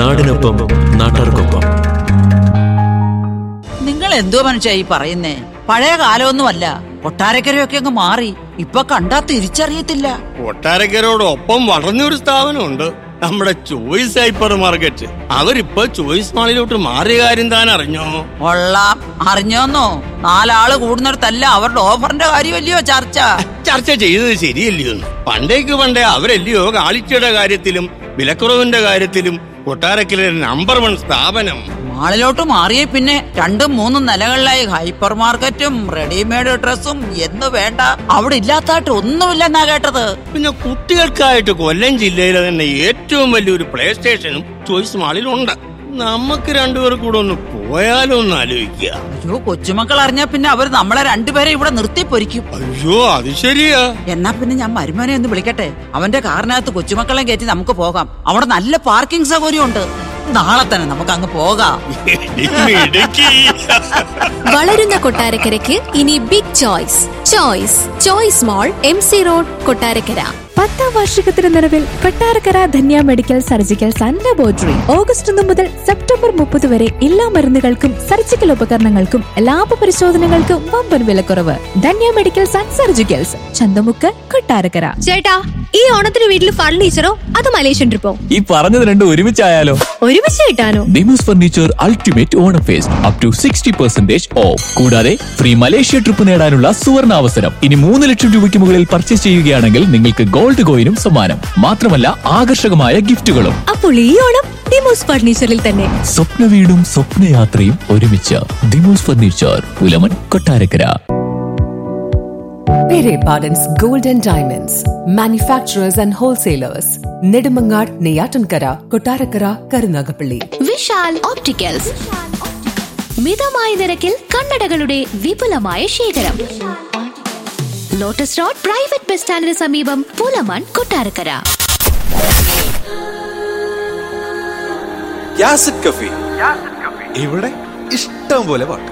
നാടിനൊപ്പം നാട്ടാർക്കൊപ്പം നിങ്ങൾ എന്തോ മനുഷ്യ ഈ പറയുന്നേ പഴയ കാലമൊന്നുമല്ല കൊട്ടാരക്കരയൊക്കെ അങ്ങ് മാറി ഇപ്പൊ കണ്ടാ തിരിച്ചറിയത്തില്ല കൊട്ടാരക്കരോടൊപ്പം വളർന്നൊരു സ്ഥാപനമുണ്ട് നമ്മുടെ ചോയ്സ് ഹൈപ്പർ മാർക്കറ്റ് അവരിപ്പോ ചോയ്സ് മാളിലോട്ട് മാറിയ കാര്യം താൻ അറിഞ്ഞോ കൊള്ളാം അറിഞ്ഞോന്നോ നാലാള് കൂടുന്നിടത്തല്ല അവരുടെ ഓഫറിന്റെ കാര്യമല്ലയോ ചർച്ച ചർച്ച ചെയ്തത് ശരിയല്ലയോ പണ്ടേക്ക് പണ്ടേ അവരല്ലയോ കാളിച്ചയുടെ കാര്യത്തിലും വിലക്കുറവിന്റെ കാര്യത്തിലും കൊട്ടാരക്കര നമ്പർ വൺ സ്ഥാപനം മാളിലോട്ട് മാറിയ പിന്നെ രണ്ടും മൂന്നും നിലകളിലായി ഹൈപ്പർ മാർക്കറ്റും റെഡിമെയ്ഡ് ഡ്രസ്സും എന്ന് വേണ്ട അവിടെ ഇല്ലാത്തായിട്ട് ഒന്നുമില്ലെന്നാ കേട്ടത് പിന്നെ കുട്ടികൾക്കായിട്ട് കൊല്ലം ജില്ലയിലെ തന്നെ ഏറ്റവും വലിയൊരു പ്ലേ സ്റ്റേഷനും ചോയ്സ് മാളിലുണ്ട് നമുക്ക് രണ്ടുപേർ കൂടെ ഒന്ന് പോയാലോ ഒന്ന് ആലോചിക്കുക അയ്യോ കൊച്ചുമക്കൾ അറിഞ്ഞാ പിന്നെ അവർ നമ്മളെ രണ്ടുപേരെ ഇവിടെ നിർത്തി പൊരിക്കും അയ്യോ അത് ശരിയാ എന്നാ പിന്നെ ഞാൻ മരുമോനെ ഒന്ന് വിളിക്കട്ടെ അവന്റെ കാറിനകത്ത് കൊച്ചുമക്കളെ കയറ്റി നമുക്ക് പോകാം അവിടെ നല്ല പാർക്കിംഗ് സൗകര്യമുണ്ട് നാളെ തന്നെ നമുക്ക് അങ്ങ് പോകാം ഇടുക്കി വളരുന്ന കൊട്ടാരക്കരയ്ക്ക് ഇനി big Choice Choice Choice mall M C road Kottarakkara പത്താം വാർഷികത്തിന് നിറവിൽ Kottarakkara Dhanya medical surgicals and laboratory August ഒന്ന് മുതൽ സെപ്റ്റംബർ മുപ്പത് വരെ എല്ലാ മരുന്നുകൾക്കും സർജിക്കൽ ഉപകരണങ്ങൾക്കും ലാഭ പരിശോധനകൾക്കും വമ്പൻ വിലക്കുറവ് Dhanya medicals and surgicals Chanthamukku Kottarakkara ചേട്ടാ ഈ ഓണത്തിന് വീട്ടിൽ ഫർണിച്ചറോ അത് മലേഷ്യൻ ട്രിപ്പോ ഈ പറഞ്ഞത് രണ്ടും ഒരുമിച്ചായാലോ ഒരുമിച്ച് കിട്ടാനോ Demos furniture ultimate Onam fest up to sixty percentage off കൂടാതെ ഫ്രീ മലേഷ്യ ട്രിപ്പ് നേടാനുള്ള സുവർണ അവസരം ഇനി മൂന്ന് ലക്ഷം രൂപയ്ക്ക് മുകളിൽ പർച്ചേസ് ചെയ്യുകയാണെങ്കിൽ നിങ്ങൾക്ക് ഗോൾഡ് കോയിനും സമ്മാനം മാത്രമല്ല ആകർഷകമായ ഗിഫ്റ്റുകളും അപ്പോൾ ഈ ഓണം ഡിമോസ് ഫർണിച്ചറിൽ തന്നെ സ്വപ്ന വീടും സ്വപ്നയാത്രയും ഒരുമിച്ച് Demos furniture Pulamon Kottarakkara Pere Pardon's Gold and Diamonds, manufacturers and wholesalers, Nedumangad, Neyatankara, Kotarakara, Karunagapalli. Vishal opticals മിതമായ നിരക്കിൽ കണ്ണടകളുടെ വിപുലമായ ശേഖരം ലോട്ടസ് റോഡ് പ്രൈവറ്റ് ബസ് സ്റ്റാൻഡിന് സമീപം പുലമൺ കൊട്ടാരക്കര യാസിഡ് കഫി ഇവിടെ ഇഷ്ടം പോലെ പാട്ട്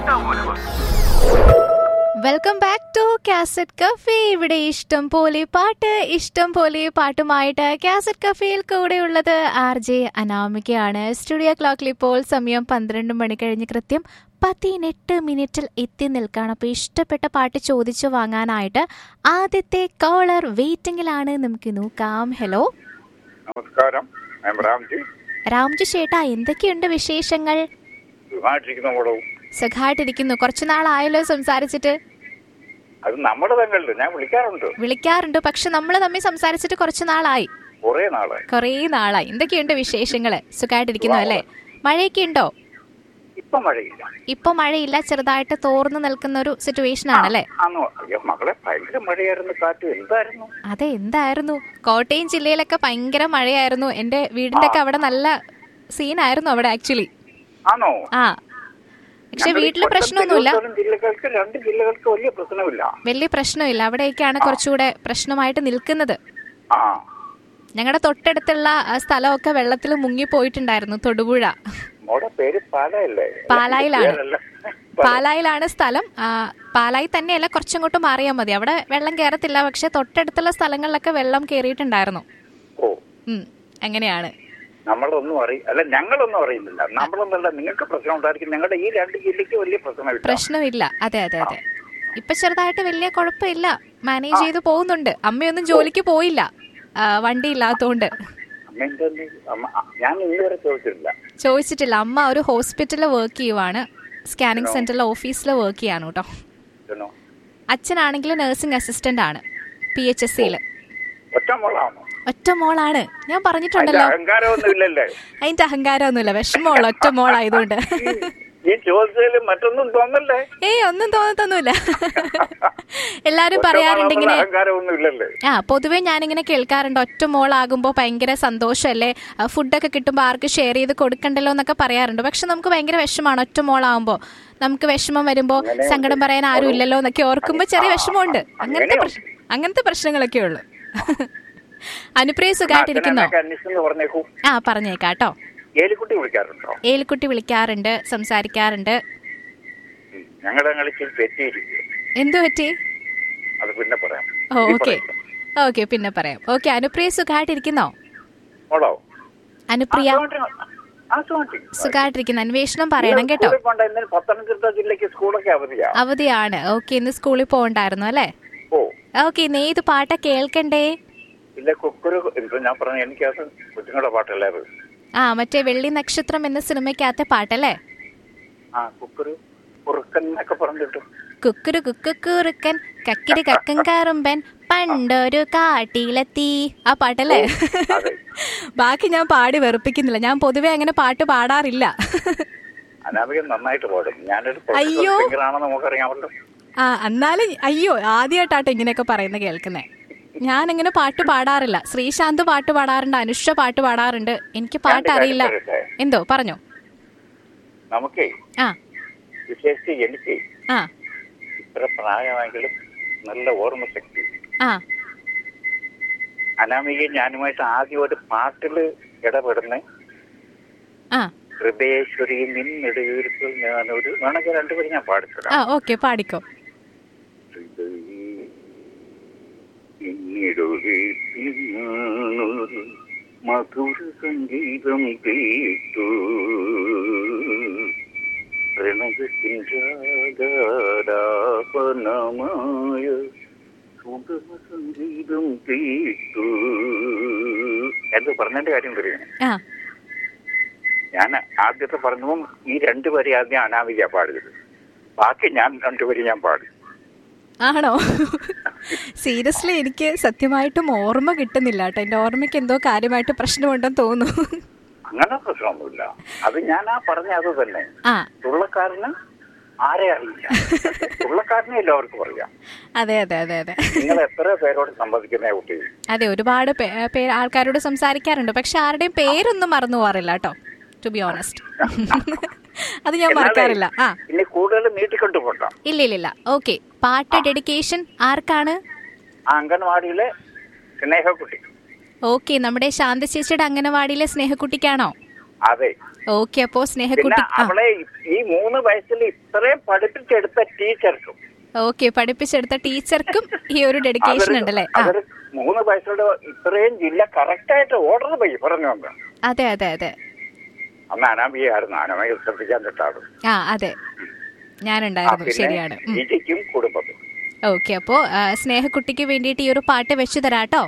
welcome back to cassette cafe ഇവിടെ ഇഷ്ടം പോലെ പാട്ട് ഇഷ്ടം പോലെ പാട്ടുമായിട്ട് കാസറ്റ് കഫേയിൽ കൂടെയുള്ളത് ആർ ജെ അനാമികയാണ് സ്റ്റുഡിയോ ക്ലോക്കിൽ ഇപ്പോൾ സമയം പന്ത്രണ്ട് മണി കഴിഞ്ഞ് കൃത്യം പതിനെട്ട് മിനിറ്റിൽ എത്തി നിൽക്കുകയാണ് അപ്പോൾ ഇഷ്ടപ്പെട്ട പാട്ട് ചോദിച്ചു വാങ്ങാനായിട്ട് ആദ്യത്തെ കോളർ വെയിറ്റിംഗിലാണ് നമുക്ക് നോക്കാം ഹലോ നമസ്കാരം ഞാൻ രാംജി രാംജി ചേട്ടാ എന്തൊക്കെയുണ്ട് വിശേഷങ്ങൾ സുഖമായിട്ടിരിക്കുന്ന കൂടവും സുഖമായിട്ടിരിക്കുന്നു കുറച്ചു നാളായല്ലോ സംസാരിച്ചിട്ട് അത് നമ്മുടെ തങ്ങളുടെ ഞാൻ വിളിക്കാറുണ്ട് വിളിക്കാറുണ്ട് പക്ഷെ നമ്മൾ തമ്മിൽ സംസാരിച്ചിട്ട് കുറച്ചു നാളായി കുറെ നാളായി കുറേ നാളായി എന്തൊക്കെയുണ്ട് വിശേഷങ്ങള് സുഖമായിട്ടിരിക്കുന്നു അല്ലേ മഴയൊക്കെ ഉണ്ടോ ഇപ്പൊ മഴയില്ല ഇപ്പൊ മഴയില്ല ചെറുതായിട്ട് തോർന്നു നിൽക്കുന്ന ഒരു സിറ്റുവേഷൻ ആണല്ലേ ആണോ അയ്യോ മകളെ ഭയങ്കര മഴയായിരുന്നു കാറ്റ് എന്തായിരുന്നു അതെ എന്തായിരുന്നു കോട്ടയം ജില്ലയിലൊക്കെ ഭയങ്കര മഴയായിരുന്നു എന്റെ വീടിന്റെ ഒക്കെ അവിടെ നല്ല സീനായിരുന്നു അവിടെ ആക്ച്വലി ആണോ ആ പക്ഷെ ഞങ്ങൾ ഈ വീട്ടില് കൊല്ലം, പ്രശ്നമൊന്നുമില്ല തിരുവനന്തപുരം ജില്ലകൾക്ക് രണ്ട് ജില്ലകൾക്ക് വലിയ പ്രശ്നമില്ല വലിയ പ്രശ്നമില്ല അവിടെയൊക്കെയാണ് കുറച്ചുകൂടെ പ്രശ്നമായിട്ട് നിൽക്കുന്നത് ആ ഞങ്ങളുടെ തൊട്ടടുത്തുള്ള ആ സ്ഥലമൊക്കെ വെള്ളത്തിൽ മുങ്ങിപ്പോയിട്ടുണ്ടായിരുന്നു തൊടുപുഴ മോടെ പേര് പാലയല്ലേ പാലായിലാണ്. പേരല്ല. പാലായിലാണ് സ്ഥലം ആ, പാലായി തന്നെയല്ല കുറച്ചങ്ങോട്ട് മാറിയാൽ മതി അവിടെ വെള്ളം കയറത്തില്ല പക്ഷെ തൊട്ടടുത്തുള്ള സ്ഥലങ്ങളിലൊക്കെ വെള്ളം കയറിയിട്ടുണ്ടായിരുന്നു ഓ ഉം, അങ്ങനെയാണ് നമ്മളൊന്നും അറിയ അല്ല ഞങ്ങളൊന്നും അറിയുന്നില്ല നമ്മളൊന്നല്ല നിങ്ങൾക്ക് പ്രശ്നം ഉണ്ടായിരിക്കും ഞങ്ങളുടെ ഈ രണ്ട് ജില്ലയ്ക്ക് വലിയ പ്രശ്നമില്ല പ്രശ്നമില്ല അതെ അതെ അതെ ഇപ്പൊ ചെറുതായിട്ട് വലിയ കുഴപ്പമില്ല മാനേജ് ചെയ്ത് പോകുന്നുണ്ട് അമ്മയൊന്നും ജോലിക്ക് പോയില്ല ആ, വണ്ടി ഇല്ലാത്തതുകൊണ്ട് അമ്മ എന്താ അമ്മ ഞാൻ ഇന്നുവരെ ചോദിച്ചിട്ടില്ല ചോദിച്ചിട്ടില്ല അമ്മ ഒരു ഹോസ്പിറ്റലിൽ വർക്ക് ചെയ്യുവാണ് സ്കാനിങ് സെന്ററിലെ ഓഫീസിൽ വർക്ക് ചെയ്യാണ് കേട്ടോ ഇതെന്നോ? അച്ഛനാണെങ്കിൽ നഴ്സിംഗ് അസിസ്റ്റന്റ് ആണ് പി എച്ച് എസ് സിയിൽ ഒറ്റ മോളാണോ ഒറ്റ മോളാണ് ഞാൻ അതിന്റെ പറഞ്ഞിട്ടുണ്ടല്ലോ അഹങ്കാരമൊന്നും ഇല്ലല്ലേ അതിന്റെ അഹങ്കാരമൊന്നുമില്ല വിഷമമുള്ള ഒറ്റ മോളായതുകൊണ്ട് ഈ ചോദിച്ചതിൽ മറ്റൊന്നും തോന്നല്ലേ ഏയ് ഒന്നും തോന്നത്തൊന്നുമില്ല എല്ലാരും ഒറ്റ പറയാറുണ്ട് മോളാണെന്നുള്ള ഇങ്ങനെ അഹങ്കാരമൊന്നും ഇല്ലല്ലേ ആ പൊതുവെ ഞാനിങ്ങനെ കേൾക്കാറുണ്ട് ഒറ്റ മോളാകുമ്പോൾ ഭയങ്കര സന്തോഷമല്ലേ ആ, ഫുഡൊക്കെ കിട്ടുമ്പോൾ ആർക്ക് ഷെയർ ചെയ്ത് കൊടുക്കണ്ടല്ലോ എന്നൊക്കെ പറയാറുണ്ട് പക്ഷെ നമുക്ക് ഭയങ്കര വിഷമാണ് ഒറ്റ മോളാകുമ്പോൾ നമുക്ക് വിഷമം വരുമ്പോൾ സങ്കടം പറയാൻ ആരും ഇല്ലല്ലോ എന്നൊക്കെ ഓർക്കുമ്പോൾ ചെറിയ വിഷമമുണ്ട് അങ്ങനത്തെ പ്രശ്നം അങ്ങനത്തെ പ്രശ്നങ്ങളൊക്കെ ഉള്ളു അനുപ്രിയ സുഖമായിട്ടിരിക്കുന്നോ അച്ഛനൊക്കെ അന്വേഷിച്ചെന്ന് പറഞ്ഞേക്കൂ ആ പറഞ്ഞേക്കാട്ടോ ഏലിക്കുട്ടി വിളിക്കാറുണ്ടോ ഏലിക്കുട്ടി വിളിക്കാറുണ്ട് സംസാരിക്കാറുണ്ട് ഉം. ഞങ്ങളുടെ കളിച്ചിൽ തെറ്റിയിരിക്കും എന്തു പറ്റി അത് പിന്നെ പറയാം ഓ നീ ഓക്കെ പറയണ്ട. ഓക്കെ പിന്നെ പറയാം ഓക്കെ അനുപ്രിയ സുഖമായിട്ടിരിക്കുന്നോ മോളോ അനുപ്രിയ ആ സുഖമായിട്ടിരിക്കുന്നു. സുഖമായിട്ടിരിക്കുന്ന അന്വേഷണം പറയണം ഇന്ന് കേട്ടോ സ്കൂളിൽ പോണ്ട ഇന്ന് പത്തനംതിട്ട ജില്ലയ്ക്ക് സ്കൂളൊക്കെ അവധിയാ അവധിയാണ് ഓക്കെ ഇന്ന് സ്കൂളിൽ പോകണ്ടായിരുന്നു അല്ലേ ഓ ഓക്കെ ഇന്ന് ഏത് പാട്ടാ കേൾക്കണ്ടേ ഇല്ല കുക്കുരു ഇപ്പൊ ഞാൻ പറഞ്ഞു എനിക്കത് കുഞ്ഞുങ്ങളുടെ പാട്ടല്ലേ അത് ആ മറ്റേ വെള്ളി നക്ഷത്രം എന്ന സിനിമയ്ക്കകത്തെ പാട്ടല്ലേ ആ കുക്കുരു കുറുക്കൻ എന്നൊക്കെ പറഞ്ഞിട്ട് കുക്കുരു കുക്കുറുക്കൻ കക്കിരി കക്കൻ കറുമ്പൻ പണ്ടൊരു കാട്ടിലെത്തി ആ പാട്ടല്ലേ അതെ. ബാക്കി ഞാൻ പാടി വെറുപ്പിക്കുന്നില്ല ഞാൻ പൊതുവെ അങ്ങനെ പാട്ട് പാടാറില്ല അനാമികൻ നന്നായിട്ട് പാടും ഞാനൊരു അയ്യോ. സിംഗർ ആണെന്ന് നമുക്കറിയാമല്ലോ ആ എന്നാലും അയ്യോ ആദ്യമായിട്ടാട്ടോ ഇങ്ങനെയൊക്കെ പറയുന്നത് കേൾക്കുന്നേ ഞാൻ അങ്ങനെ പാട്ട് പാടാറില്ല ശ്രീശാന്ത് പാട്ട് പാടാറുണ്ട് അനുഷ പാട്ട് പാടാറുണ്ട് എനിക്ക് പാട്ട് ഞാൻ ഒരു അറിയില്ല കാര്യം പറയട്ടെ? എന്തോ പറഞ്ഞോ നമുക്കേ ആ വിശേഷിച്ച് എനിക്ക് ആ ഇത്ര പ്രായമായെങ്കിലും നല്ല ഓർമ്മശക്തി ആ അനാമികയും ഞാനുമായിട്ട് ആദ്യം ഒരു പാട്ടില് ഇടപെടുന്ന ആ ഹൃദയേശ്വരി നിന്നെടുത്തിൽ ഞാനൊരു വേണമെങ്കിൽ രണ്ടുപേരും ഞാൻ ആ പാടിത്തരാം ഓക്കെ പാടിക്കോ നിന്നിടൊഴുത്തിൽ ഞാനൊരു മധുര സംഗീതം കേട്ടു പ്രണയത്തിൻ രാഗാലാപനമായ സുഗമ സംഗീതം കേട്ടു എന്ന് പറഞ്ഞതിന്റെ കാര്യം പറയുന്നത് ആ ഞാൻ ആദ്യത്തെ പറഞ്ഞതും ഈ രണ്ടുപേരെ ആദ്യം അനാമിക പാടിയത് ബാക്കി ഞാൻ രണ്ടുപേരും ഞാൻ പാടി ആണോ സീരിയസ്ലി എനിക്ക് സത്യമായിട്ടും ഓർമ്മ കിട്ടുന്നില്ല കേട്ടോ എന്റെ ഓർമ്മയ്ക്ക് എന്തോ കാര്യമായിട്ട് പ്രശ്നമുണ്ടെന്ന് തോന്നുന്നു അങ്ങനെ പ്രശ്നമൊന്നുമില്ല അത് ഞാൻ ആ പറഞ്ഞ അത് തന്നെ ആ തുള്ളക്കാരന് ആരെ അറിയില്ല തുള്ളക്കാരനെ എല്ലാവർക്കും അറിയാം അതെ അതെ അതെ അതെ നിങ്ങൾ എത്ര പേരോട് സംവദിക്കുന്ന കുട്ടി അതെ ഒരുപാട് പേ- പേര് ആൾക്കാരോട് സംസാരിക്കാറുണ്ട് പക്ഷെ ആരുടെയും പേരൊന്നും മറന്നു പോകാറില്ല കേട്ടോ ടു ബി ഓണസ്റ്റ് അത് ഞാൻ മറക്കാറില്ല ആ ഇനി കൂടുതൽ നീട്ടിക്കൊണ്ടു പോണ്ട ഇല്ല ഇല്ല ഇല്ല ഓക്കെ പാട്ട് ഡെഡിക്കേഷൻ ആർക്കാണ് ആ അംഗൻവാടിയിലെ സ്നേഹക്കുട്ടി ഓക്കെ നമ്മുടെ ശാന്ത ചേച്ചിയുടെ അംഗനവാടിയിലെ സ്നേഹക്കുട്ടിക്കാണോ അതെ ഓക്കെ അപ്പോ പിന്നെ സ്നേഹക്കുട്ടി ആ അവളെ ഈ മൂന്ന് വയസ്സിൽ ഇത്രയും പഠിപ്പിച്ചെടുത്ത ടീച്ചർക്കും ഓക്കെ പഠിപ്പിച്ചെടുത്ത ടീച്ചർക്കും ഈ ഒരു ഡെഡിക്കേഷൻ അവര് ഉണ്ടല്ലേ ആ അവര് മൂന്ന് വയസ്സോട് ഇത്രയും ജില്ല കറക്റ്റായിട്ട് ഓർഡർ പോയി പറഞ്ഞു വന്നു അതെ അതെ അതെ അന്ന് അനാമികയായിരുന്നു അനാമിക ശ്രദ്ധിക്കാൻ തൊട്ടാണ് ആ അതെ ഞാനുണ്ടായിരുന്നു ശരിയാണ് ഉം. ജിജിക്കും കുടുംബത്തും ഓക്കെ അപ്പോ ആ, സ്നേഹക്കുട്ടിക്ക് വേണ്ടിയിട്ട് ഈ ഒരു പാട്ട് വെച്ചു തരാട്ടോ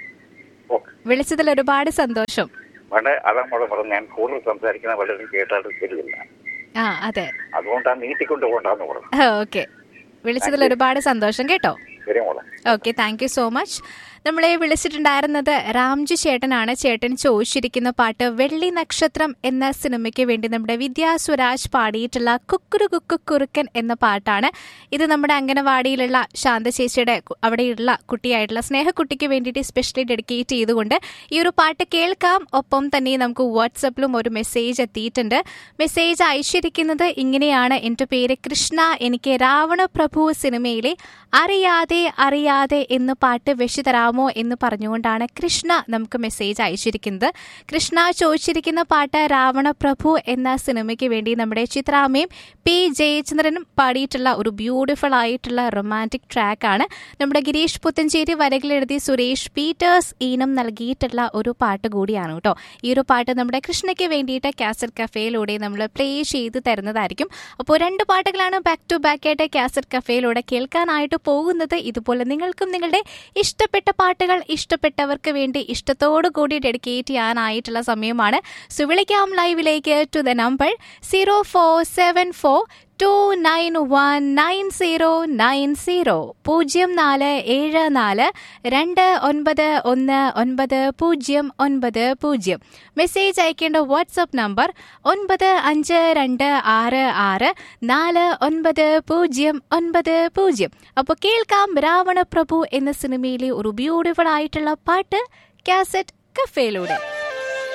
ഓക്കെ വിളിച്ചതിൽ ഒരുപാട് സന്തോഷം വളരെ അതമ്മോട് പറഞ്ഞു ഞാൻ കൂടുതൽ സംസാരിക്കുന്ന പലരും കേട്ടാൽ ശരിയില്ല ആ അതെ അതുകൊണ്ടാണ് നീട്ടിക്കൊണ്ട് പോകണ്ടെന്ന് പറഞ്ഞു ഓക്കെ വിളിച്ചതിൽ ഒരുപാട് സന്തോഷം കേട്ടോ ശരി മോളെ okay thank you so much നമ്മളെ വിളിച്ചിട്ടുണ്ടായിരുന്നത് രാംജി ചേട്ടനാണ് ചേട്ടൻ ചോദിച്ചിരിക്കുന്ന പാട്ട് വെള്ളി നക്ഷത്രം എന്ന സിനിമയ്ക്ക് വേണ്ടി നമ്മുടെ വിദ്യാ സ്വരാജ് പാടിയിട്ടുള്ള കുക്കുരു കുക്കു കുറുക്കൻ എന്ന പാട്ടാണ് ഇത് നമ്മുടെ അംഗനവാടിയിലുള്ള ശാന്ത ചേച്ചിയുടെ കു- അവിടെയുള്ള കുട്ടിയായിട്ടുള്ള സ്നേഹക്കുട്ടിക്ക് വേണ്ടിയിട്ട് സ്പെഷ്യലി ഡെഡിക്കേറ്റ് ചെയ്തുകൊണ്ട് ഈ ഒരു പാട്ട് കേൾക്കാം ഒപ്പം തന്നെ നമുക്ക് വാട്സപ്പിലും ഒരു മെസ്സേജ് എത്തിയിട്ടുണ്ട് മെസ്സേജ് അയച്ചിരിക്കുന്നത് ഇങ്ങനെയാണ് എൻ്റെ പേര് കൃഷ്ണ എനിക്ക് രാവണ പ്രഭു സിനിമയിലെ അറിയാതെ അറിയാതെ എന്ന് പാട്ട് വെച്ചു തരാമോ എന്ന് പറഞ്ഞുകൊണ്ടാണ് കൃഷ്ണ നമുക്ക് മെസ്സേജ് അയച്ചിരിക്കുന്നത് കൃഷ്ണ ചോദിച്ചിരിക്കുന്ന പാട്ട് രാവണ പ്രഭു എന്ന സിനിമയ്ക്ക് വേണ്ടി നമ്മുടെ ചിത്രാമ്മയും പി ജയചന്ദ്രനും പാടിയിട്ടുള്ള ഒരു ബ്യൂട്ടിഫുൾ ആയിട്ടുള്ള റൊമാൻറ്റിക് ട്രാക്കാണ് നമ്മുടെ ഗിരീഷ് പുത്തഞ്ചേരി വരകളെഴുതി സുരേഷ് പീറ്റേഴ്സ് ഈണം നൽകിയിട്ടുള്ള ഒരു പാട്ട് കൂടിയാണ് കേട്ടോ ഈ ഒരു പാട്ട് നമ്മുടെ കൃഷ്ണയ്ക്ക് വേണ്ടിയിട്ട് കാസറ്റ് കഫേയിലൂടെ നമ്മൾ പ്ലേ ചെയ്ത് തരുന്നതായിരിക്കും അപ്പോൾ രണ്ട് പാട്ടുകളാണ് ബാക്ക് ടു ബാക്ക് ആയിട്ട് കാസറ്റ് കഫേയിലൂടെ കേൾക്കാനായിട്ട് പോകുന്നത് ഇതുപോലെ നിങ്ങൾക്കും നിങ്ങളുടെ ഇഷ്ടപ്പെട്ട പാട്ടുകൾ ഇഷ്ടപ്പെട്ടവർക്ക് വേണ്ടി ഇഷ്ടത്തോടു കൂടി ഡെഡിക്കേറ്റ് ചെയ്യാനായിട്ടുള്ള സമയമാണ് സോ വിളിക്കാം ലൈവിലേക്ക് to the number zero four seven four two nine one nine zero nine zero പൂജ്യം നാല് ഏഴ് നാല് രണ്ട് ഒൻപത് ഒന്ന് ഒൻപത് പൂജ്യം ഒൻപത് പൂജ്യം മെസ്സേജ് അയക്കേണ്ട വാട്സപ്പ് നമ്പർ ഒൻപത് അഞ്ച് രണ്ട് ആറ് ആറ് നാല് ഒൻപത് പൂജ്യം ഒൻപത് പൂജ്യം അപ്പോൾ കേൾക്കാം രാവണ പ്രഭു എന്ന സിനിമയിലെ ഒരു ബ്യൂട്ടിഫുൾ ആയിട്ടുള്ള പാട്ട് കാസറ്റ് കഫേയിലൂടെ